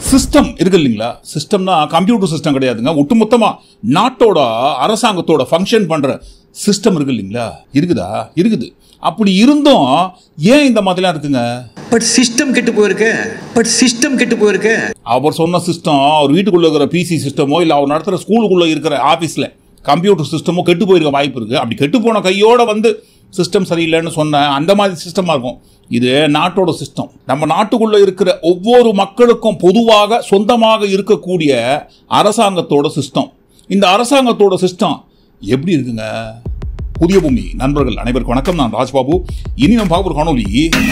System இருக்கு இல்லைங்களா சிஸ்டம்னா computer system கிடையாதுங்க ஒட்டுமொத்தமா நாட்டோட அரசாங்கத்தோட ஃபங்க்ஷன் பண்ற சிஸ்டம் இருக்கு இல்லைங்களா இருக்குதா இருக்குது அப்படி இருந்தும் ஏன் இந்த மாதிரிலாம் இருக்குங்க பட் சிஸ்டம் கெட்டு போயிருக்கு பட் சிஸ்டம் கெட்டு போயிருக்கு அவர் சொன்ன சிஸ்டம் அவர் வீட்டுக்குள்ள இருக்கிற பிசி சிஸ்டமோ இல்லை அவர் நடத்துகிற ஸ்கூலுக்குள்ள இருக்கிற ஆஃபீஸில் கம்ப்யூட்டர் சிஸ்டமோ கெட்டு போயிருக்க வாய்ப்பு இருக்குது அப்படி கெட்டு போன கையோட வந்து சிஸ்டம் சரியில்லைன்னு சொன்ன அந்த மாதிரி சிஸ்டமாக இருக்கும் இது நாட்டோட சிஸ்டம் நம்ம நாட்டுக்குள்ள இருக்கிற ஒவ்வொரு மக்களுக்கும் பொதுவாக சொந்தமாக இருக்கக்கூடிய அரசாங்கத்தோட சிஸ்டம் இந்த அரசாங்கத்தோட சிஸ்டம் எப்படி இருக்குங்க புதிய பூமி நண்பர்கள் அனைவருக்கும் வணக்கம் நான் ராஜ்பாபு இனி நம்ம பார்க்க போகிற காணொலி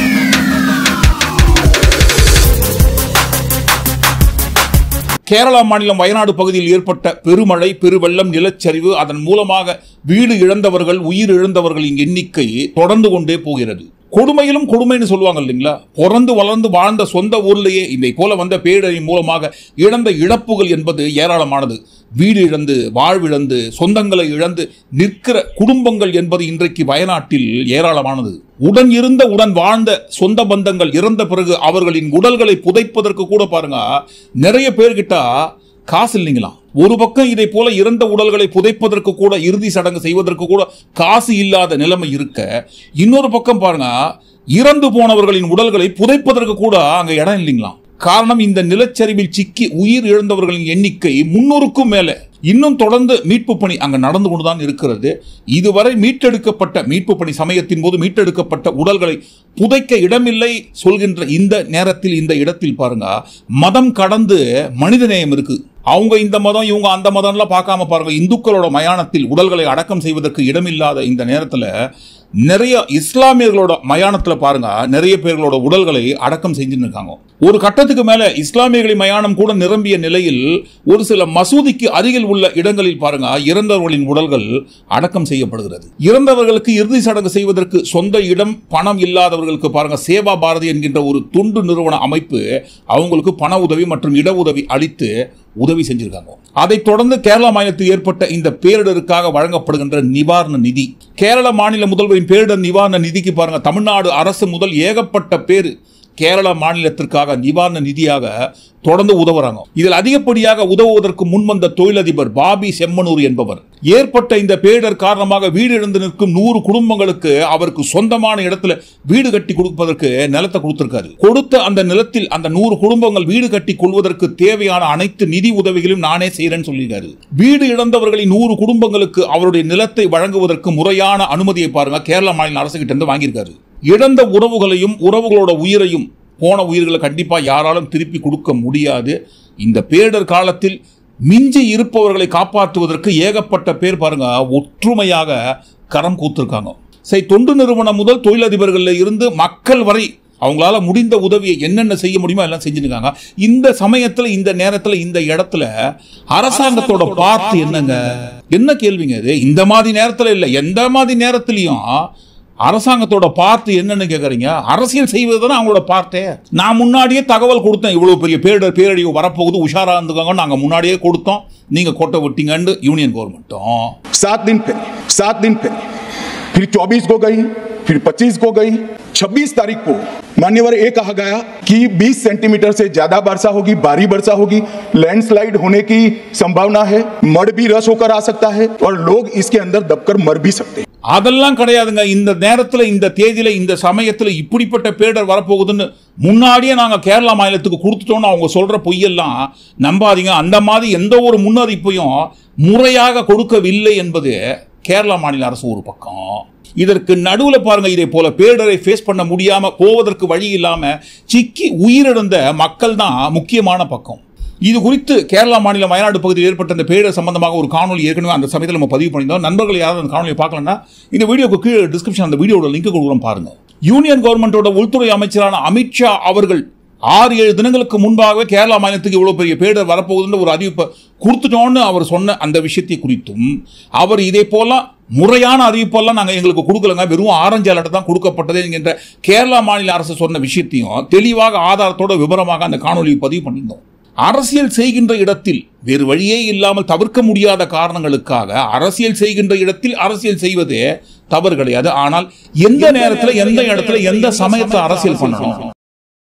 கேரளா மாநிலம் வயநாடு பகுதியில் ஏற்பட்ட பெருமழை பெருவெள்ளம் நிலச்சரிவு அதன் மூலமாக வீடு இழந்தவர்கள் உயிர் இழந்தவர்களின் எண்ணிக்கை தொடர்ந்து கொண்டே போகிறது கொடுமையிலும் கொடுமைன்னு சொல்லுவாங்க இல்லைங்களா பிறந்து வளர்ந்து வாழ்ந்த சொந்த ஊர்லேயே இதை போல வந்த பேரழி மூலமாக இழந்த இழப்புகள் என்பது ஏராளமானது வீடு இழந்து வாழ்விழந்து சொந்தங்களை இழந்து நிற்கிற குடும்பங்கள் என்பது இன்றைக்கு வயநாட்டில் ஏராளமானது உடன் இருந்த உடன் வாழ்ந்த சொந்த பந்தங்கள் இறந்த பிறகு அவர்களின் உடல்களை புதைப்பதற்கு கூட பாருங்க நிறைய பேர்கிட்ட காசு இல்லைங்களாம் ஒரு பக்கம் இதை போல இறந்த உடல்களை புதைப்பதற்கு கூட இறுதி சடங்கு செய்வதற்கு கூட காசு இல்லாத நிலைமை இருக்க இன்னொரு பக்கம் பாருங்க இறந்து போனவர்களின் உடல்களை புதைப்பதற்கு கூட அங்க இடம் இல்லைங்களாம் காரணம் இந்த நிலச்சரிவில் சிக்கி உயிர் இழந்தவர்களின் எண்ணிக்கை முன்னூறுக்கும் மேலே இன்னும் தொடர்ந்து மீட்பு பணி அங்க நடந்து கொண்டுதான் இருக்கிறது இதுவரை மீட்டெடுக்கப்பட்ட மீட்பு பணி சமயத்தின் போது மீட்டெடுக்கப்பட்ட உடல்களை புதைக்க இடமில்லை சொல்கின்ற இந்த நேரத்தில் இந்த இடத்தில் பாருங்க மதம் கடந்து மனித நேயம் இருக்கு அவங்க இந்த மதம் இவங்க அந்த மதம்லாம் பார்க்காம பாருங்க இந்துக்களோட மயானத்தில் உடல்களை அடக்கம் செய்வதற்கு இடமில்லாத இந்த நேரத்தில் நிறைய இஸ்லாமியர்களோட மயானத்தில் பாருங்க நிறைய பேர்களோட உடல்களை அடக்கம் செஞ்சுன்னு இருக்காங்க ஒரு கட்டத்துக்கு மேல இஸ்லாமியர்களின் மயானம் கூட நிரம்பிய நிலையில் ஒரு சில மசூதிக்கு அருகில் உள்ள இடங்களில் பாருங்க இறந்தவர்களின் உடல்கள் அடக்கம் செய்யப்படுகிறது இறந்தவர்களுக்கு இறுதி சடங்கு செய்வதற்கு சொந்த இடம் பணம் இல்லாதவர்களுக்கு பாருங்க சேவா பாரதி என்கின்ற ஒரு துண்டு நிறுவன அமைப்பு அவங்களுக்கு பண உதவி மற்றும் இட உதவி அளித்து உதவி செஞ்சிருக்காங்க அதைத் தொடர்ந்து கேரள மாநிலத்தில் ஏற்பட்ட இந்த பேரிடருக்காக வழங்கப்படுகின்ற நிவாரண நிதி கேரள மாநில முதல்வரின் பேரிடர் நிவாரண நிதிக்கு பாருங்க தமிழ்நாடு அரசு முதல் ஏகப்பட்ட பேர் கேரள மாநிலத்திற்காக நிவாரண நிதியாக தொடர்ந்து உதவுறாங்க இதில் அதிகப்படியாக உதவுவதற்கு முன்வந்த தொழிலதிபர் பாபி செம்மனூர் என்பவர் ஏற்பட்ட இந்த பேரிடர் காரணமாக வீடு இழந்து நிற்கும் நூறு குடும்பங்களுக்கு அவருக்கு சொந்தமான இடத்துல வீடு கட்டி கொடுப்பதற்கு நிலத்தை கொடுத்திருக்காரு கொடுத்த அந்த நிலத்தில் அந்த நூறு குடும்பங்கள் வீடு கட்டி கொள்வதற்கு தேவையான அனைத்து நிதி உதவிகளையும் நானே செய்யறேன்னு சொல்லியிருக்காரு வீடு இழந்தவர்களின் நூறு குடும்பங்களுக்கு அவருடைய நிலத்தை வழங்குவதற்கு முறையான அனுமதியை பாருங்க கேரள மாநில அரசு கிட்ட இருந்து வாங்கியிருக்காரு இழந்த உறவுகளையும் உறவுகளோட உயிரையும் போன உயிர்களை கண்டிப்பா யாராலும் திருப்பி கொடுக்க முடியாது இந்த பேரிடர் காலத்தில் மிஞ்சி இருப்பவர்களை காப்பாற்றுவதற்கு ஏகப்பட்ட பேர் பாருங்க ஒற்றுமையாக கரம் கூத்திருக்காங்க சரி தொண்டு நிறுவனம் முதல் தொழிலதிபர்கள்ல இருந்து மக்கள் வரை அவங்களால முடிந்த உதவியை என்னென்ன செய்ய முடியுமோ எல்லாம் செஞ்சுருக்காங்க இந்த சமயத்துல இந்த நேரத்துல இந்த இடத்துல அரசாங்கத்தோட பார்த்து என்னங்க என்ன கேள்விங்க இது இந்த மாதிரி நேரத்துல இல்ல எந்த மாதிரி நேரத்திலையும் அரசாங்கத்தோட பார்த்து என்னன்னு கேட்குறீங்க அரசியல் செய்வது தானே அவங்களோட பார்த்தே நான் முன்னாடியே தகவல் கொடுத்தேன் இவ்வளோ பெரிய பேரிடர் பேரழிவு வரப்போகுது உஷாரா இருந்துக்கோங்க நாங்கள் முன்னாடியே கொடுத்தோம் நீங்கள் கொட்டை விட்டீங்கன்னு யூனியன் கவர்மெண்ட்டும் सात दिन पहले सात दिन पहले फिर 24 को गई फिर 25 को गई 26 तारीख को मान्यवर ये कहा गया कि 20 सेंटीमीटर से ज्यादा वर्षा होगी भारी वर्षा होगी लैंडस्लाइड होने की संभावना है मड भी रस होकर आ सकता है और लोग इसके अंदर दबकर मर भी सकते हैं அதெல்லாம் கிடையாதுங்க இந்த நேரத்தில் இந்த தேதியில இந்த சமயத்தில் இப்படிப்பட்ட பேரிடர் வரப்போகுதுன்னு முன்னாடியே நாங்கள் கேரளா மாநிலத்துக்கு கொடுத்துட்டோம்னு அவங்க சொல்ற பொய்யெல்லாம் நம்பாதீங்க அந்த மாதிரி எந்த ஒரு முன்னறிப்பையும் முறையாக கொடுக்கவில்லை என்பது கேரளா மாநில அரசு ஒரு பக்கம் இதற்கு நடுவில் பாருங்க இதே போல பேரிடரை ஃபேஸ் பண்ண முடியாம போவதற்கு வழி இல்லாம சிக்கி உயிரிழந்த மக்கள் தான் முக்கியமான பக்கம் இது குறித்து கேரளா மாநிலம் வயநாடு பகுதியில் ஏற்பட்ட இந்த பேரிடர் சம்பந்தமாக ஒரு காணொலி ஏற்கனவே அந்த சமயத்தில் நம்ம பதிவு பண்ணியிருந்தோம் நண்பர்கள் யாராவது அந்த காணொலியை பார்க்கலன்னா இந்த வீடியோக்கு கீழே டிஸ்கிரிப்ஷன் அந்த வீடியோட லிங்க் கொடுக்குறோம் பாருங்க யூனியன் கவர்மெண்டோட உள்துறை அமைச்சரான அமித்ஷா அவர்கள் ஆறு ஏழு தினங்களுக்கு முன்பாகவே கேரளா மாநிலத்துக்கு இவ்வளவு பெரிய பேரிடர் வரப்போகுதுன்னு ஒரு அறிவிப்பை கொடுத்துட்டோம்னு அவர் சொன்ன அந்த விஷயத்தை குறித்தும் அவர் இதே போல முறையான அறிவிப்பெல்லாம் நாங்கள் எங்களுக்கு கொடுக்கலங்க வெறும் ஆரஞ்சு அலர்ட் தான் கொடுக்கப்பட்டது என்கின்ற கேரளா மாநில அரசு சொன்ன விஷயத்தையும் தெளிவாக ஆதாரத்தோட விவரமாக அந்த காணொலியை பதிவு பண்ணியிருந்தோம் அரசியல் செய்கின்ற இடத்தில் வேறு வழியே இல்லாமல் தவிர்க்க முடியாத காரணங்களுக்காக அரசியல் செய்கின்ற இடத்தில் அரசியல் செய்வது தவறு கிடையாது ஆனால் எந்த நேரத்தில் எந்த இடத்துல எந்த சமயத்தில் அரசியல் பண்ணணும்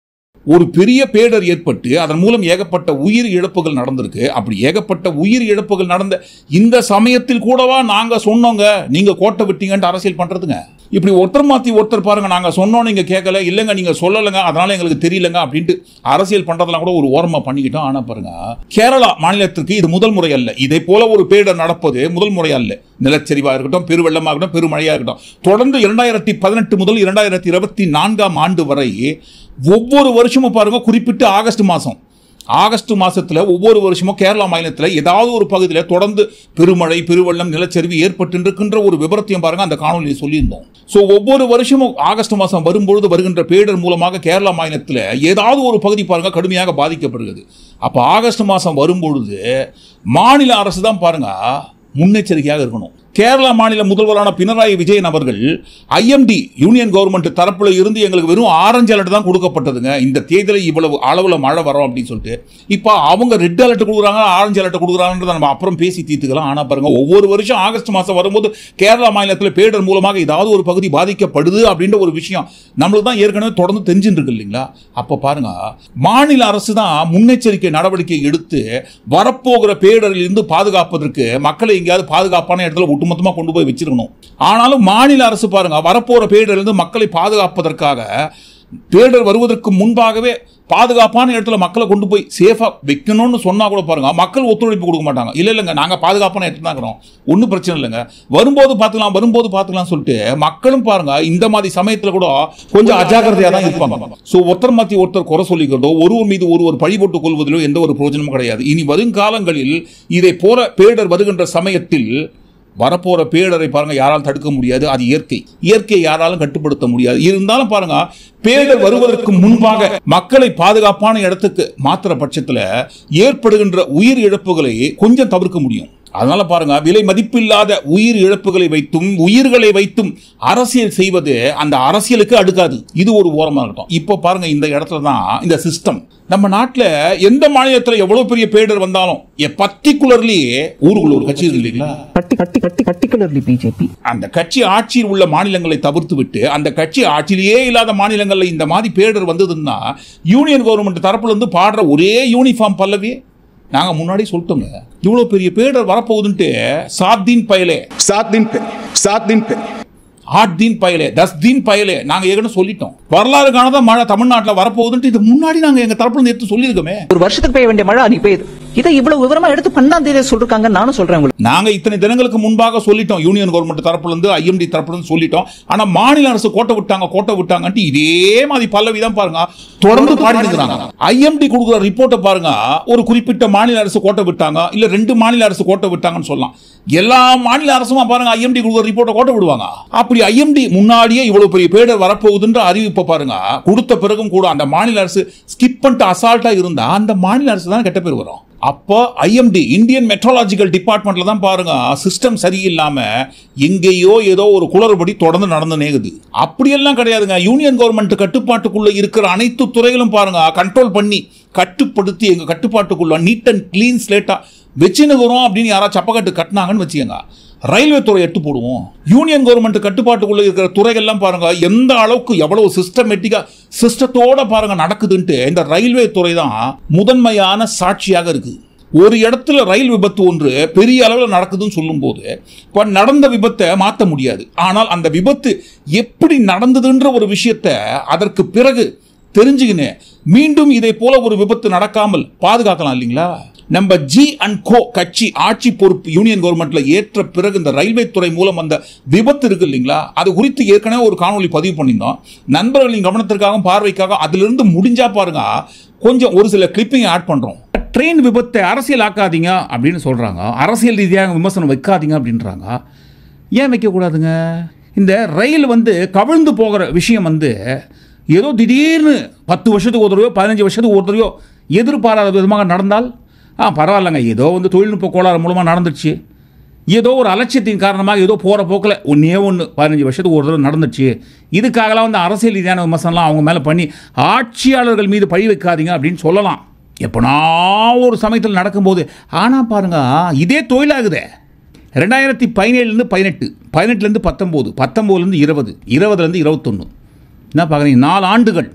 ஒரு பெரிய பேடர் ஏற்பட்டு அதன் மூலம் ஏகப்பட்ட உயிர் இழப்புகள் நடந்திருக்கு அப்படி ஏகப்பட்ட உயிர் இழப்புகள் நடந்த இந்த சமயத்தில் கூடவா நாங்க சொன்னோங்க நீங்க கோட்டை விட்டீங்கன்ட்டு அரசியல் பண்றதுங்க இப்படி ஒருத்தர் மாத்தி ஒருத்தர் பாருங்க நாங்க சொன்னோம் நீங்க கேட்கல இல்லைங்க நீங்க சொல்லலைங்க அதனால எங்களுக்கு தெரியலங்க அப்படின்ட்டு அரசியல் பண்றதெல்லாம் கூட ஒரு ஓரமா பண்ணிக்கிட்டோம் ஆனா பாருங்க கேரளா மாநிலத்திற்கு இது முதல் முறை அல்ல இதை போல ஒரு பேடர் நடப்பது முதல் முறை அல்ல நிலச்சரிவா இருக்கட்டும் பெருவெள்ளமாக இருக்கட்டும் பெருமழையா இருக்கட்டும் தொடர்ந்து இரண்டாயிரத்தி பதினெட்டு முதல் இரண்டாயிரத்தி இருபத்தி நான்காம் ஆண்டு வரை ஒவ்வொரு வருஷமும் பாருங்க குறிப்பிட்டு ஆகஸ்ட் மாசம் ஆகஸ்ட் மாசத்துல ஒவ்வொரு வருஷமும் கேரளா மாநிலத்தில் ஏதாவது ஒரு பகுதியில் தொடர்ந்து பெருமழை பெருவெள்ளம் நிலச்சரிவு ஏற்பட்டு இருக்கின்ற ஒரு விபரத்தையும் பாருங்க அந்த காணொலியில் சொல்லியிருந்தோம் ஸோ ஒவ்வொரு வருஷமும் ஆகஸ்ட் மாதம் வரும்பொழுது வருகின்ற பேரிடர் மூலமாக கேரளா மாநிலத்தில் ஏதாவது ஒரு பகுதி பாருங்க கடுமையாக பாதிக்கப்படுகிறது அப்போ ஆகஸ்ட் மாதம் வரும்பொழுது மாநில அரசு தான் பாருங்க முன்னெச்சரிக்கையாக இருக்கணும் கேரளா மாநில முதல்வரான பினராயி விஜயன் அவர்கள் ஐஎம்டி யூனியன் கவர்மெண்ட் தரப்புல இருந்து எங்களுக்கு வெறும் ஆரஞ்சு அலர்ட் தான் கொடுக்கப்பட்டதுங்க இந்த தேர்தலில் இவ்வளவு அளவுல மழை வரும் அப்படின்னு சொல்லிட்டு இப்போ அவங்க ரெட் அலர்ட் கொடுக்குறாங்க ஆரஞ்சு அலர்ட் கொடுக்குறாங்கன்றத நம்ம அப்புறம் பேசி தீர்த்துக்கலாம் ஆனா பாருங்க ஒவ்வொரு வருஷம் ஆகஸ்ட் மாசம் வரும்போது கேரளா மாநிலத்தில் பேரிடர் மூலமாக ஏதாவது ஒரு பகுதி பாதிக்கப்படுது அப்படின்ற ஒரு விஷயம் நம்மளுக்கு தான் ஏற்கனவே தொடர்ந்து தெரிஞ்சுட்டு இருக்கு இல்லைங்களா அப்போ பாருங்க மாநில அரசு தான் முன்னெச்சரிக்கை நடவடிக்கை எடுத்து வரப்போகிற பேரிடரில் இருந்து பாதுகாப்பதற்கு மக்களை எங்கேயாவது பாதுகாப்பான இடத்துல ஒட்டுமொத்தமா கொண்டு போய் வச்சிருக்கணும் ஆனாலும் மாநில அரசு பாருங்க வரப்போற பேரிடரில் இருந்து மக்களை பாதுகாப்பதற்காக பேரிடர் வருவதற்கு முன்பாகவே பாதுகாப்பான இடத்துல மக்களை கொண்டு போய் சேஃபா வைக்கணும்னு சொன்னா கூட பாருங்க மக்கள் ஒத்துழைப்பு கொடுக்க மாட்டாங்க இல்ல இல்லைங்க நாங்க பாதுகாப்பான இடத்துல தான் இருக்கிறோம் ஒன்றும் பிரச்சனை இல்லைங்க வரும்போது பார்த்துக்கலாம் வரும்போது பார்த்துக்கலாம் சொல்லிட்டு மக்களும் பாருங்க இந்த மாதிரி சமயத்துல கூட கொஞ்சம் அஜாக்கிரதையா தான் இருப்பாங்க சோ ஒருத்தர் மாத்தி ஒருத்தர் குறை சொல்லிக்கிறதோ ஒருவர் மீது ஒருவர் பழி போட்டுக் கொள்வதிலோ எந்த ஒரு பிரயோஜனமும் கிடையாது இனி வருங்காலங்களில் இதை போல பேரிடர் வருகின்ற சமயத்தில் வரப்போற பேரிடரை பாருங்க யாராலும் தடுக்க முடியாது அது இயற்கை இயற்கையை யாராலும் கட்டுப்படுத்த முடியாது இருந்தாலும் பாருங்க பேரிடர் வருவதற்கு முன்பாக மக்களை பாதுகாப்பான இடத்துக்கு மாத்துற பட்சத்துல ஏற்படுகின்ற உயிர் இழப்புகளை கொஞ்சம் தவிர்க்க முடியும் அதனால பாருங்க விலை மதிப்பில்லாத உயிர் இழப்புகளை வைத்தும் உயிர்களை வைத்தும் அரசியல் செய்வது அந்த அரசியலுக்கு அடுக்காது இது ஒரு ஓரமா இருக்கட்டும் இப்போ பாருங்க இந்த இடத்துல தான் இந்த சிஸ்டம் நம்ம நாட்டில் எந்த மாநிலத்தில் எவ்வளவு பெரிய பேரிடர் வந்தாலும் பர்டிகுலர்லி ஊருக்குள்ள ஒரு கட்சி இருக்கு இல்லைங்களா கட்டி கட்டி கட்டி particularly பிஜேபி அந்த கட்சி ஆட்சியில் உள்ள மாநிலங்களை தவிர்த்து விட்டு அந்த கட்சி ஆட்சியிலேயே இல்லாத மாநிலங்களில் இந்த மாதிரி பேரிடர் வந்ததுன்னா யூனியன் கவர்மெண்ட் தரப்புல இருந்து பாடுற ஒரே யூனிஃபார்ம் பல்லவி நாங்க முன்னாடி சொல்லிட்டோங்க இவ்வளவு பெரிய பேரிடர் வரப்போகுதுன்ட்டு சாத்தின் பயலே सात दिन पहले सात दिन पहले ஆட் தீன் பயலே தஸ் தீன் பயலே நாங்க ஏற்கனவே சொல்லிட்டோம் வரலாறு காணாத மழை தமிழ்நாட்டில் வரப்போகுதுன்ட்டு இது முன்னாடி நாங்க எங்க தரப்புல இருந்து எடுத்து சொல்லியிருக்கோமே ஒரு வருஷத்துக்கு பெய்ய வேண்டிய மழை அன்னைக்கு பெய்யுது இதை இவ்வளவு விவரமா எடுத்து பன்னெண்டாம் தேதி சொல்லிருக்காங்க நானும் சொல்றேன் உங்களுக்கு நாங்க இத்தனை தினங்களுக்கு முன்பாக சொல்லிட்டோம் யூனியன் கவர்மெண்ட் தரப்புல இருந்து ஐஎம்டி தரப்புல இருந்து சொல்லிட்டோம் ஆனா மாநில அரசு கோட்டை விட்டாங்க கோட்டை விட்டாங்கன்ட்டு இதே மாதிரி பல்லவி தான் பாருங்க தொடர்ந்து பாடிட்டு இருக்கிறாங்க ஐஎம்டி கொடுக்குற ரிப்போர்ட்டை பாருங்க ஒரு குறிப்பிட்ட மாநில அரசு கோட்டை விட்டாங்க இல்ல ரெண்டு மாநில அரசு கோட்டை விட்டாங்கன்னு சொல்லலாம் எல்லா மாநில அரசுமா பாருங்க ஐஎம்டி கொடுக்குற ரிப்போர்ட்டை கோட்டை விடுவாங்க அப்படி ஐஎம்டி முன்னாடியே இவ்வளவு பெரிய பேரிடர் வரப்போகுதுன்ற அறிவிப்பை பாருங்க கொடுத்த பிறகும் கூட அந்த மாநில அரசு ஸ்கிப் பண்ணிட்டு அசால்ட்டா இருந்தா அந்த மாநில அரசு தான் கெட்ட பேர் வரும் அப்போ ஐஎம்டி இந்தியன் மெட்ரோலாஜிக்கல் டிபார்ட்மெண்ட்ல தான் பாருங்க சிஸ்டம் சரியில்லாம எங்கேயோ ஏதோ ஒரு குளறுபடி தொடர்ந்து நடந்து நேகுது அப்படியெல்லாம் கிடையாதுங்க யூனியன் கவர்மெண்ட் கட்டுப்பாட்டுக்குள்ள இருக்கிற அனைத்து துறைகளும் பாருங்க கண்ட்ரோல் பண்ணி கட்டுப்படுத்தி எங்க கட்டுப்பாட்டுக்குள்ள நீட் அண்ட் கிளீன் ஸ்லேட்டா வச்சுனுக்கிறோம் அப்படின்னு யாராவது சப்பக்கட்டு கட்டினாங்கன்னு வச்சுக்கோங்க ரயில்வே துறை எட்டு போடுவோம் யூனியன் கவர்மெண்ட் கட்டுப்பாட்டுக்குள்ள இருக்கிற துறைகள்லாம் பாருங்க எந்த அளவுக்கு எவ்வளவு சிஸ்டமேட்டிக்கா சிஸ்டத்தோட பாருங்க நடக்குதுன்ட்டு இந்த ரயில்வே துறை தான் முதன்மையான சாட்சியாக இருக்கு ஒரு இடத்துல ரயில் விபத்து ஒன்று பெரிய அளவில் நடக்குதுன்னு சொல்லும்போது இப்போ நடந்த விபத்தை மாற்ற முடியாது ஆனால் அந்த விபத்து எப்படி நடந்ததுன்ற ஒரு விஷயத்தை அதற்கு பிறகு தெரிஞ்சுக்கின்னு மீண்டும் இதை போல ஒரு விபத்து நடக்காமல் பாதுகாக்கலாம் இல்லைங்களா நம்ம ஜி அண்ட் கோ கட்சி ஆட்சி பொறுப்பு யூனியன் கவர்மெண்ட்ல ஏற்ற பிறகு இந்த ரயில்வே துறை மூலம் அந்த விபத்து இருக்கு இல்லைங்களா அது குறித்து ஏற்கனவே ஒரு காணொளி பதிவு பண்ணியிருந்தோம் நண்பர்களின் கவனத்திற்காகவும் பார்வைக்காக அதிலிருந்து முடிஞ்சா பாருங்க கொஞ்சம் ஒரு சில கிளிப்பிங் ஆட் பண்றோம் ட்ரெயின் விபத்தை அரசியல் ஆக்காதீங்க அப்படின்னு சொல்றாங்க அரசியல் ரீதியாக விமர்சனம் வைக்காதீங்க அப்படின்றாங்க ஏன் வைக்கக்கூடாதுங்க இந்த ரயில் வந்து கவிழ்ந்து போகிற விஷயம் வந்து ஏதோ திடீர்னு பத்து வருஷத்துக்கு ஒரு தடவையோ பதினஞ்சு வருஷத்துக்கு ஒரு தடவையோ எதிர்பாராத விதமாக நடந்தால் ஆ பரவாயில்லைங்க ஏதோ வந்து தொழில்நுட்ப கோளாறு மூலமாக நடந்துச்சு ஏதோ ஒரு அலட்சியத்தின் காரணமாக ஏதோ போகிற போக்கில் ஒன்றே ஒன்று பதினஞ்சு வருஷத்துக்கு ஒரு தடவை நடந்துச்சு இதுக்காகலாம் வந்து அரசியல் ரீதியான விமர்சனம்லாம் அவங்க மேலே பண்ணி ஆட்சியாளர்கள் மீது பழி வைக்காதீங்க அப்படின்னு சொல்லலாம் எப்போனா ஒரு சமயத்தில் நடக்கும்போது ஆனால் பாருங்க இதே தொழிலாகுதே ரெண்டாயிரத்தி பதினேழுலேருந்து பதினெட்டு பதினெட்டுலேருந்து பத்தொம்போது பத்தொம்போதுலேருந்து இருபது இருபதுலேருந்து இருபத்தொன்று என்ன பார்க்குறீங்க நாலு ஆண்டுகள்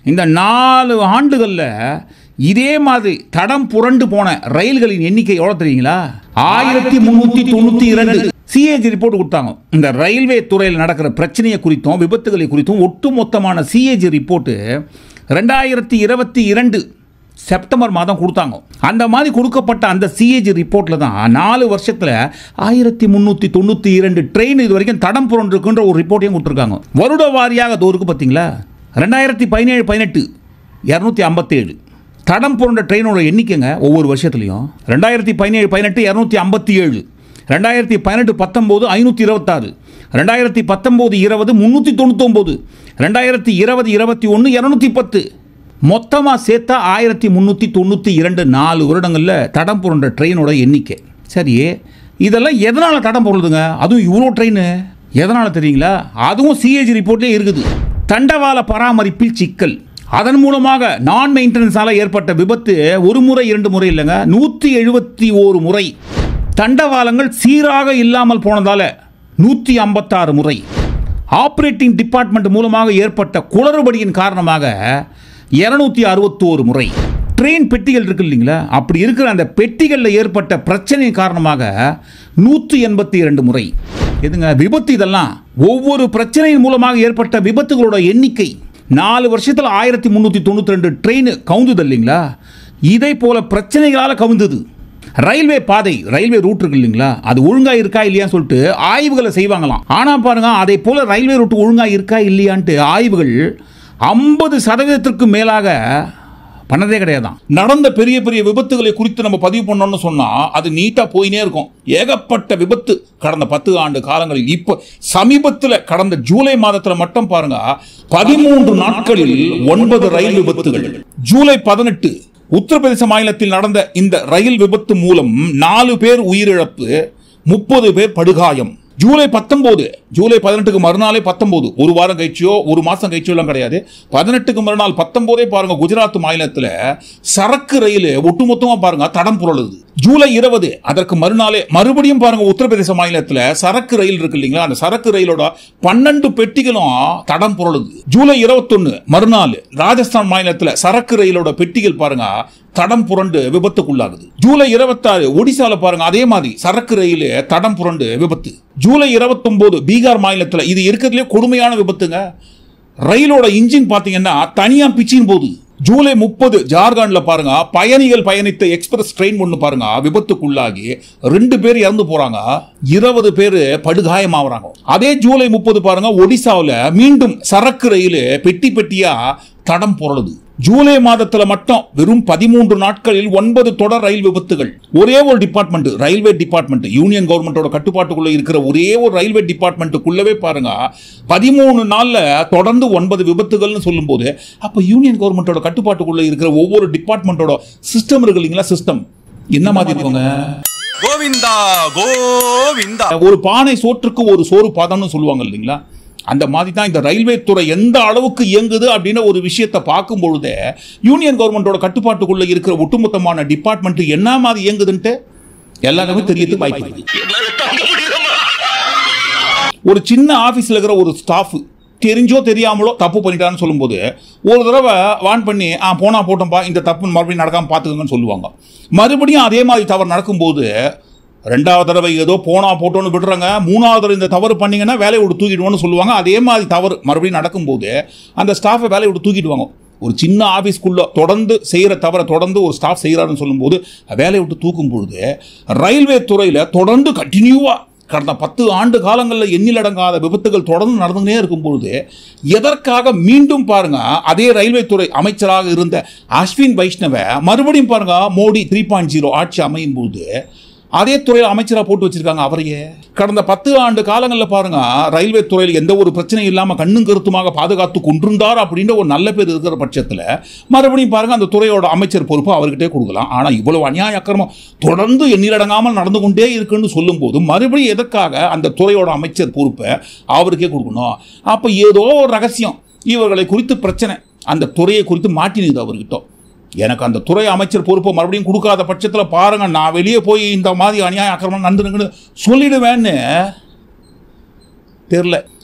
இந்த நாலு ஆண்டுகளில் இதே மாதிரி தடம் புரண்டு போன ரயில்களின் எண்ணிக்கை எவ்வளோ தெரியுங்களா ஆயிரத்தி முந்நூற்றி தொண்ணூற்றி இரண்டு சிஏஜி ரிப்போர்ட் கொடுத்தாங்க இந்த ரயில்வே துறையில் நடக்கிற பிரச்சனையை குறித்தும் விபத்துகளை குறித்தும் ஒட்டுமொத்தமான சிஏஜி ரிப்போர்ட்டு ரெண்டாயிரத்தி இருபத்தி இரண்டு செப்டம்பர் மாதம் கொடுத்தாங்க அந்த மாதிரி கொடுக்கப்பட்ட அந்த சிஏஜி ரிப்போர்ட்டில் தான் நாலு வருஷத்தில் ஆயிரத்தி முந்நூற்றி தொண்ணூற்றி இரண்டு ட்ரெயின் இது வரைக்கும் தடம் புரண்டிருக்குன்ற ஒரு ரிப்போர்ட்டையும் கொடுத்துருக்காங்க வருட வாரியாக அது இருக்கு பார்த்தீங்களா ரெண்டாயிரத்தி பதினேழு பதினெட்டு இரநூத்தி ஐம்பத்தேழு தடம் புரண்ட ட்ரெயினோட எண்ணிக்கைங்க ஒவ்வொரு வருஷத்துலையும் ரெண்டாயிரத்தி பதினேழு பதினெட்டு இரநூத்தி ஐம்பத்தி ஏழு ரெண்டாயிரத்தி பதினெட்டு பத்தொம்போது ஐநூற்றி இருபத்தாறு ரெண்டாயிரத்தி பத்தொம்போது இருபது முந்நூற்றி தொண்ணூத்தொம்போது ரெண்டாயிரத்தி இருபது இருபத்தி ஒன்று இரநூத்தி பத்து மொத்தமாக சேர்த்தா ஆயிரத்தி முந்நூற்றி தொண்ணூற்றி இரண்டு நாலு வருடங்களில் தடம் புரண்ட ட்ரெயினோட எண்ணிக்கை சரி இதெல்லாம் எதனால் தடம் புரளுதுங்க அதுவும் இவ்வளோ ட்ரெயின் எதனால் தெரியுங்களா அதுவும் சிஏஜி ரிப்போர்ட்லேயே இருக்குது தண்டவாள பராமரிப்பில் சிக்கல் அதன் மூலமாக நான் மெயின்டெனன்ஸால் ஏற்பட்ட விபத்து ஒரு முறை இரண்டு முறை இல்லைங்க நூற்றி எழுபத்தி ஓரு முறை தண்டவாளங்கள் சீராக இல்லாமல் போனதால நூற்றி ஐம்பத்தாறு முறை ஆப்ரேட்டிங் டிபார்ட்மெண்ட் மூலமாக ஏற்பட்ட குளறுபடியின் காரணமாக இருநூத்தி அறுபத்தோரு முறை ட்ரெயின் பெட்டிகள் இருக்கு இல்லைங்களா அப்படி இருக்கிற அந்த பெட்டிகளில் ஏற்பட்ட பிரச்சனை காரணமாக நூற்றி எண்பத்தி இரண்டு முறை எதுங்க விபத்து இதெல்லாம் ஒவ்வொரு பிரச்சனையின் மூலமாக ஏற்பட்ட விபத்துகளோட எண்ணிக்கை நாலு வருஷத்தில் ஆயிரத்தி முந்நூற்றி தொண்ணூற்றி ரெண்டு ட்ரெயின் கவுந்துது இல்லைங்களா இதை போல பிரச்சனைகளால் கவுந்தது ரயில்வே பாதை ரயில்வே ரூட் இருக்கு இல்லைங்களா அது ஒழுங்கா இருக்கா இல்லையான்னு சொல்லிட்டு ஆய்வுகளை செய்வாங்களாம் ஆனா பாருங்க அதை போல ரயில்வே ரூட் ஒழுங்கா இருக்கா இல்லையான்ட்டு ஆய்வுகள் ஐம்பது சதவீதத்திற்கு மேலாக பண்ணதே கிடையாதான் நடந்த பெரிய பெரிய விபத்துகளை குறித்து நம்ம பதிவு பண்ணோம்னு சொன்னா அது நீட்டா போயினே இருக்கும் ஏகப்பட்ட விபத்து கடந்த பத்து ஆண்டு காலங்களில் இப்போ சமீபத்தில் கடந்த ஜூலை மாதத்துல மட்டும் பாருங்க பதிமூன்று நாட்களில் ஒன்பது ரயில் விபத்துகள் ஜூலை பதினெட்டு உத்தரப்பிரதேச மாநிலத்தில் நடந்த இந்த ரயில் விபத்து மூலம் நாலு பேர் உயிரிழப்பு முப்பது பேர் படுகாயம் ஜூலை பத்தொன்பது ஜூலை பதினெட்டுக்கு மறுநாளே பத்தொன்பது ஒரு வாரம் கழிச்சியோ ஒரு மாசம் கழிச்சியோ எல்லாம் கிடையாது பதினெட்டுக்கு மறுநாள் பத்தொன்பதே பாருங்க குஜராத் மாநிலத்தில் சரக்கு ரயில் ஒட்டுமொத்தமா பாருங்க தடம் புரளுது ஜூலை இருபது அதற்கு மறுநாளே மறுபடியும் பாருங்க உத்தரப்பிரதேச மாநிலத்தில் சரக்கு ரயில் இருக்கு இல்லைங்களா அந்த சரக்கு ரயிலோட பன்னெண்டு பெட்டிகளும் தடம் புரளுது ஜூலை இருபத்தொன்னு மறுநாள் ராஜஸ்தான் மாநிலத்தில் சரக்கு ரயிலோட பெட்டிகள் பாருங்க தடம் புரண்டு விபத்துக்குள்ளாகுது ஜூலை இருபத்தாறு ஒடிசால பாருங்க அதே மாதிரி சரக்கு ரயில் தடம் புரண்டு விபத்து ஜூலை இருபத்தொன்பது பீகார் மாநிலத்தில் இது இருக்கிறதுலே கொடுமையான விபத்துங்க ரயிலோட இன்ஜின் பாத்தீங்கன்னா தனியா பிச்சின் போகுது ஜூலை முப்பது ஜார்க்கண்ட்ல பாருங்க பயணிகள் பயணித்த எக்ஸ்பிரஸ் ட்ரெயின் ஒன்று பாருங்க விபத்துக்குள்ளாகி ரெண்டு பேர் இறந்து போறாங்க இருபது பேர் படுகாயமாகறாங்க அதே ஜூலை முப்பது பாருங்க ஒடிசாவில் மீண்டும் சரக்கு ரயில் பெட்டி பெட்டியா தடம் புரளுது ஜூலை மாதத்துல மட்டும் வெறும் பதிமூன்று நாட்களில் ஒன்பது தொடர் ரயில் விபத்துகள் ஒரே ஒரு டிபார்ட்மெண்ட் ரயில்வே டிபார்ட்மெண்ட் யூனியன் கவர்மெண்டோட கட்டுப்பாட்டுக்குள்ள இருக்கிற ஒரே ஒரு ரயில்வே டிபார்ட்மெண்ட்டுக்குள்ளவே பாருங்க பதிமூணு நாள்ல தொடர்ந்து ஒன்பது விபத்துகள்னு சொல்லும்போது அப்ப யூனியன் கவர்மெண்டோட கட்டுப்பாட்டுக்குள்ள இருக்கிற ஒவ்வொரு டிபார்ட்மெண்டோட சிஸ்டம் இருக்கு இல்லைங்களா சிஸ்டம் என்ன மாதிரி இருக்குங்க கோவிந்தா கோவிந்தா ஒரு பானை சோற்றுக்கு ஒரு சோறு பாதம்னு சொல்லுவாங்க இல்லைங்களா அந்த மாதிரி தான் இந்த ரயில்வே துறை எந்த அளவுக்கு இயங்குது அப்படின்னு ஒரு விஷயத்தை பார்க்கும் பொழுதே யூனியன் கவர்மெண்டோட கட்டுப்பாட்டுக்குள்ள இருக்கிற ஒட்டுமொத்தமான டிபார்ட்மெண்ட் என்ன மாதிரி இயங்குதுன்ட்டு எல்லாருமே தெரியறதுக்கு வாய்ப்பு இருக்கு ஒரு சின்ன ஆபீஸ்ல இருக்கிற ஒரு ஸ்டாஃப் தெரிஞ்சோ தெரியாமலோ தப்பு பண்ணிட்டான்னு சொல்லும்போது ஒரு தடவை வான் பண்ணி ஆ போனா போட்டோம்ப்பா இந்த தப்பு மறுபடியும் நடக்காம பார்த்துக்கோங்கன்னு சொல்லுவாங்க மறுபடியும் அதே மாதிரி தவறு நடக்கும்போது ரெண்டாவது தடவை ஏதோ போனா போட்டோன்னு விடுறாங்க மூணாவது தடவை இந்த தவறு பண்ணீங்கன்னா வேலையை விட்டு தூக்கிடுவோன்னு சொல்லுவாங்க அதே மாதிரி தவறு மறுபடியும் நடக்கும்போது அந்த ஸ்டாஃபை வேலையை விட்டு தூக்கிடுவாங்க ஒரு சின்ன ஆஃபீஸ்க்குள்ள தொடர்ந்து செய்கிற தவறை தொடர்ந்து ஒரு ஸ்டாஃப் செய்கிறாருன்னு சொல்லும்போது வேலையை விட்டு தூக்கும் பொழுது ரயில்வே துறையில் தொடர்ந்து கண்டினியூவாக கடந்த பத்து ஆண்டு காலங்களில் எண்ணிலடங்காத விபத்துகள் தொடர்ந்து நடந்துகிட்டே இருக்கும்பொழுது எதற்காக மீண்டும் பாருங்க அதே ரயில்வே துறை அமைச்சராக இருந்த அஸ்வின் வைஷ்ணவ மறுபடியும் பாருங்க மோடி த்ரீ பாயிண்ட் ஜீரோ ஆட்சி அமையும் போது அதே துறையில் அமைச்சராக போட்டு வச்சிருக்காங்க அவரையே கடந்த பத்து ஆண்டு காலங்களில் பாருங்க ரயில்வே துறையில் எந்த ஒரு பிரச்சனையும் இல்லாமல் கண்ணும் கருத்துமாக பாதுகாத்து கொண்டிருந்தார் அப்படின்ற ஒரு நல்ல பேர் இருக்கிற பட்சத்தில் மறுபடியும் பாருங்க அந்த துறையோட அமைச்சர் பொறுப்பு அவர்கிட்டே கொடுக்கலாம் ஆனால் இவ்வளவு அநியாய அக்கிரமம் தொடர்ந்து எண்ணிலடங்காமல் நடந்து கொண்டே இருக்குன்னு சொல்லும்போது மறுபடியும் எதற்காக அந்த துறையோட அமைச்சர் பொறுப்பை அவருக்கே கொடுக்கணும் அப்போ ஏதோ ஒரு ரகசியம் இவர்களை குறித்து பிரச்சனை அந்த துறையை குறித்து மாட்டினுது அவர்கிட்ட எனக்கு அந்த துறை அமைச்சர் பொறுப்பை மறுபடியும் கொடுக்காத பட்சத்தில் பாருங்க நான் வெளியே போய் இந்த மாதிரி அநியாய அக்கிரமம் நடந்துருங்கன்னு சொல்லிடுவேன்னு தெரில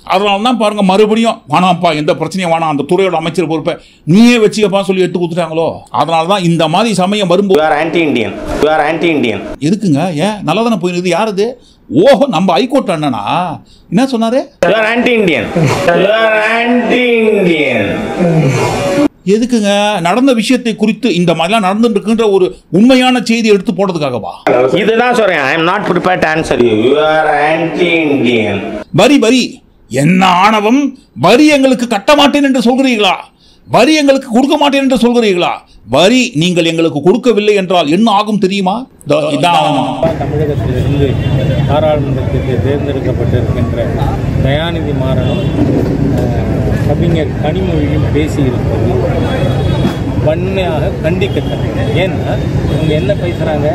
அதனால தான் பாருங்க மறுபடியும் வேணாம்ப்பா எந்த பிரச்சனையும் வேணாம் அந்த துறையோட அமைச்சர் பொறுப்பை நீயே வச்சுக்கப்பா சொல்லி எடுத்து கொடுத்துட்டாங்களோ அதனால தான் இந்த மாதிரி சமயம் வரும்போது You are anti-Indian. You are anti-Indian. எதுக்குங்க ஏன் நல்லா தானே போயிருக்குது யார் இது ஓஹோ நம்ம ஹைகோர்ட் அண்ணனா என்ன சொன்னாரு You are anti-Indian. You are anti-Indian. எதுக்குங்க நடந்த விஷயத்தை குறித்து இந்த மாதிரிலாம் நடந்துட்டு இருக்குன்ற ஒரு உண்மையான செய்தி எடுத்து போடுறதுக்காகவா இதுதான் சொல்றேன் I am not prepare to answer you you are anti Indian வரி வரி என்ன ஆணவம் வரி எங்களுக்கு கட்ட மாட்டேன் என்று சொல்கிறீர்களா வரி எங்களுக்கு கொடுக்க மாட்டேன் என்று சொல்கிறீர்களா வரி நீங்கள் எங்களுக்கு கொடுக்கவில்லை என்றால் என்ன ஆகும் தெரியுமா இதோ இதான் ஆகும். தமிழகத்திலிருந்து பாராளுமன்றத்திற்கு தேர்ந்தெடுக்கப்பட்டிருக்கின்ற தயாநிதி மாறனும் அஹ், கவிஞர் கனிமொழியும் பேசியிருப்பது வன்மையாக கண்டிக்கத்தக்கது ஏன்னா இவங்க என்ன பேசுகிறாங்க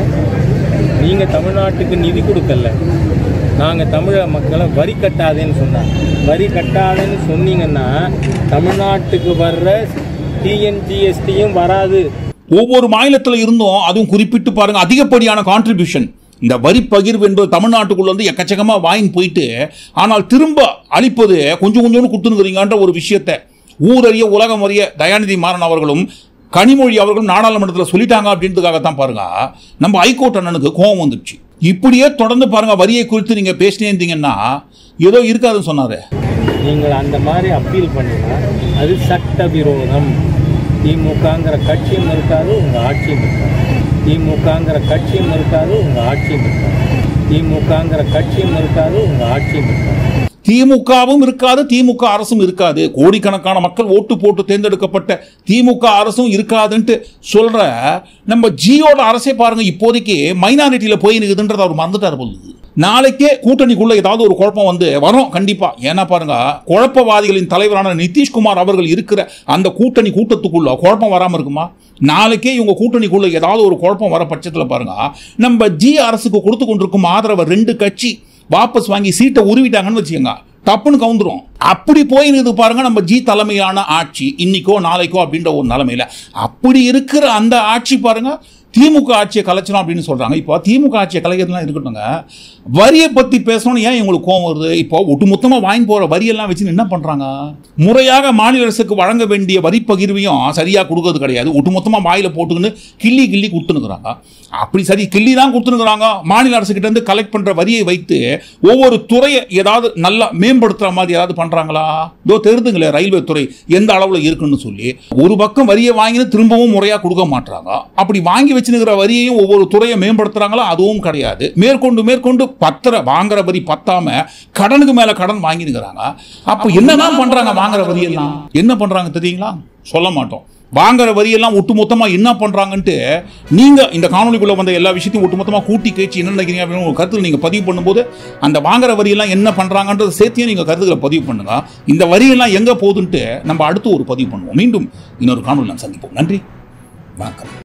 நீங்கள் தமிழ்நாட்டுக்கு நிதி கொடுக்கல நாங்கள் தமிழக மக்களை வரி கட்டாதேன்னு சொன்னாங்க வரி கட்டாதேன்னு சொன்னீங்கன்னா தமிழ்நாட்டுக்கு வர்ற டிஎன்ஜிஎஸ்டியும் வராது ஒவ்வொரு மாநிலத்தில் இருந்தும் அதுவும் குறிப்பிட்டு பாருங்க அதிகப்படியான கான்ட்ரிபியூஷன் இந்த வரி பகிர்வு என்பது தமிழ்நாட்டுக்குள்ள வந்து எக்கச்சக்கமா வாங்கி போயிட்டு ஆனால் திரும்ப அளிப்பது கொஞ்சம் கொஞ்சோண்டு கொடுத்துருக்கிறீங்கன்ற ஒரு விஷயத்தை ஊரறிய உலகம் அறிய தயாநிதி மாறன் அவர்களும் கனிமொழி அவர்களும் நாடாளுமன்றத்தில் சொல்லிட்டாங்க அப்படின்றதுக்காகத்தான் பாருங்க நம்ம ஹைகோர்ட் அண்ணனுக்கு கோபம் வந்துடுச்சு இப்படியே தொடர்ந்து பாருங்க வரியை குறித்து நீங்க பேசினே இருந்தீங்கன்னா ஏதோ இருக்காதுன்னு சொன்னாரு நீங்கள் அந்த மாதிரி அப்பீல் பண்ணினா அது சட்டவிரோதம் திமுகங்கிற கட்சியும் இருக்காது உங்கள் ஆட்சியும் இருக்காது திமுகங்கிற கட்சியும் இருக்காது உங்கள் ஆட்சியும் இருக்காது திமுகங்கிற கட்சியும் இருக்காது உங்கள் ஆட்சியும் இருக்காது திமுகவும் இருக்காது திமுக அரசும் இருக்காது கோடிக்கணக்கான மக்கள் ஓட்டு போட்டு தேர்ந்தெடுக்கப்பட்ட திமுக அரசும் இருக்காதுன்ட்டு சொல்ற நம்ம ஜியோட அரசே பாருங்க இப்போதைக்கு மைனாரிட்டியில போய் நிற்குதுன்றத அவர் மறந்துட்டார் போகுது நாளைக்கே கூட்டணிக்குள்ள ஏதாவது ஒரு குழப்பம் வந்து வரும் கண்டிப்பா ஏன்னா பாருங்க குழப்பவாதிகளின் தலைவரான நிதிஷ்குமார் அவர்கள் இருக்கிற அந்த கூட்டணி கூட்டத்துக்குள்ள குழப்பம் வராம இருக்குமா நாளைக்கே இவங்க கூட்டணிக்குள்ள ஏதாவது ஒரு குழப்பம் வர பட்சத்தில் பாருங்க நம்ம ஜி அரசுக்கு கொடுத்து கொண்டிருக்கும் ஆதரவை ரெண்டு கட்சி வாபஸ் வாங்கி சீட்டை உருவிட்டாங்கன்னு வச்சுக்கோங்க டப்புன்னு கவுந்துரும் அப்படி போயிருக்கு பாருங்க நம்ம ஜி தலைமையிலான ஆட்சி இன்னைக்கோ நாளைக்கோ அப்படின்ற ஒரு நிலைமையில அப்படி இருக்கிற அந்த ஆட்சி பாருங்க திமுக ஆட்சியை கலைச்சிடும் அப்படின்னு சொல்றாங்க இப்போ திமுக ஆட்சியை கலைக்கிறதுலாம் இருக்கட்டுங்க வரியை பத்தி பேசணும்னு ஏன் உங்களுக்கு கோவம் வருது இப்போ ஒட்டுமொத்தமா வாங்கி போற வரியெல்லாம் வச்சு என்ன பண்றாங்க முறையாக மாநில அரசுக்கு வழங்க வேண்டிய வரி பகிர்வையும் சரியா கொடுக்கறது கிடையாது ஒட்டுமொத்தமா வாயில போட்டுக்கின்னு கிள்ளி கிள்ளி கொடுத்துனுக்குறாங்க அப்படி சரி கிள்ளி தான் கொடுத்துனுக்குறாங்க மாநில அரசு கிட்ட இருந்து கலெக்ட் பண்ற வரியை வைத்து ஒவ்வொரு துறையை ஏதாவது நல்லா மேம்படுத்துற மாதிரி ஏதாவது பண்றாங்களா இதோ தெரிதுங்களே ரயில்வே துறை எந்த அளவுல இருக்குன்னு சொல்லி ஒரு பக்கம் வரியை வாங்கினு திரும்பவும் முறையா கொடுக்க மாட்டாங்க அப்படி வாங்கி வச்சுனுக்கிற வரியையும் ஒவ்வொரு துறையை மேம்படுத்துறாங்களா அதுவும் கிடையாது மேற்கொண்டு மேற்கொண்டு பத்திர வாங்குற வரி பத்தாம கடனுக்கு மேல கடன் வாங்கினுக்கிறாங்க அப்ப என்னதான் பண்றாங்க வாங்குற வரியெல்லாம் என்ன பண்றாங்க தெரியுங்களா சொல்ல மாட்டோம் வாங்குற வரியெல்லாம் ஒட்டுமொத்தமா என்ன பண்றாங்கன்ட்டு நீங்க இந்த காணொலிக்குள்ள வந்த எல்லா விஷயத்தையும் ஒட்டுமொத்தமா கூட்டி கேச்சு என்ன நினைக்கிறீங்க அப்படின்னு உங்க கருத்துல நீங்க பதிவு பண்ணும்போது அந்த வாங்குற வரியெல்லாம் என்ன பண்றாங்கன்றத சேர்த்தியும் நீங்க கருத்துக்களை பதிவு பண்ணுங்க இந்த வரியெல்லாம் எங்க போகுதுன்ட்டு நம்ம அடுத்து ஒரு பதிவு பண்ணுவோம் மீண்டும் இன்னொரு காணொலி நாம் சந்திப்போம் நன்றி வணக்கம்